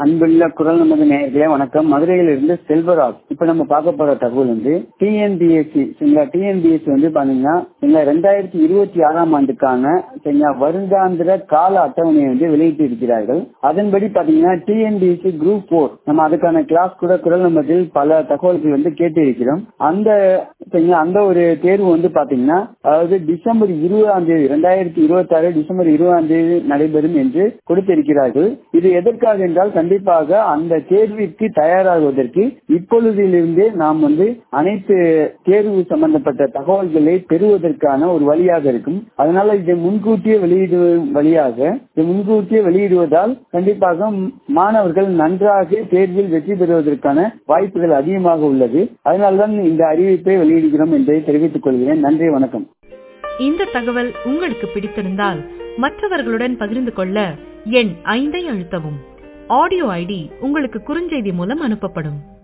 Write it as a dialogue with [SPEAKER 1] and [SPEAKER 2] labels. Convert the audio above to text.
[SPEAKER 1] அன்புள்ள குரல் நமது நேயர்களே வணக்கம் மதுரையிலிருந்து செல்வராஜ் இப்ப நம்ம பார்க்க போற தகவல் வந்து டிஎன்பிஎஸ்சி சரிங்களா டிஎன்பிஎஸ்சி வந்து பாத்தீங்கன்னா சரிங்களா ரெண்டாயிரத்தி இருபத்தி ஆறாம் ஆண்டுக்கான சரிங்களா வருடாந்திர கால அட்டவணையை வந்து வெளியிட்டு இருக்கிறார்கள் அதன்படி பாத்தீங்கன்னா டிஎன்பிஎஸ்சி குரூப் போர் நம்ம அதுக்கான கிளாஸ் கூட குரல் நமதில் பல தகவல்கள் வந்து கேட்டு இருக்கிறோம் அந்த சரிங்களா அந்த ஒரு தேர்வு வந்து பாத்தீங்கன்னா அதாவது டிசம்பர் இருபதாம் தேதி ரெண்டாயிரத்தி இருபத்தி ஆறு டிசம்பர் இருபதாம் தேதி நடைபெறும் என்று கொடுத்திருக்கிறார்கள் இது எதற்காக என்றால் கண்டிப்பாக அந்த தேர்விற்கு தயாராகுவதற்கு இப்பொழுதிலிருந்தே நாம் வந்து அனைத்து தேர்வு சம்பந்தப்பட்ட தகவல்களை பெறுவதற்கான ஒரு வழியாக இருக்கும் அதனால இதை முன்கூட்டியே வெளியிடும் வழியாக இதை முன்கூட்டியே வெளியிடுவதால் கண்டிப்பாக மாணவர்கள் நன்றாக தேர்வில் வெற்றி பெறுவதற்கான வாய்ப்புகள் அதிகமாக உள்ளது அதனால்தான் இந்த அறிவிப்பை வெளியிடுகிறோம் என்பதை தெரிவித்துக் கொள்கிறேன் நன்றி வணக்கம்
[SPEAKER 2] இந்த தகவல் உங்களுக்கு பிடித்திருந்தால் மற்றவர்களுடன் பகிர்ந்து கொள்ள எண் ஐந்தை அழுத்தவும் ஆடியோ ஐடி உங்களுக்கு குறுஞ்செய்தி மூலம் அனுப்பப்படும்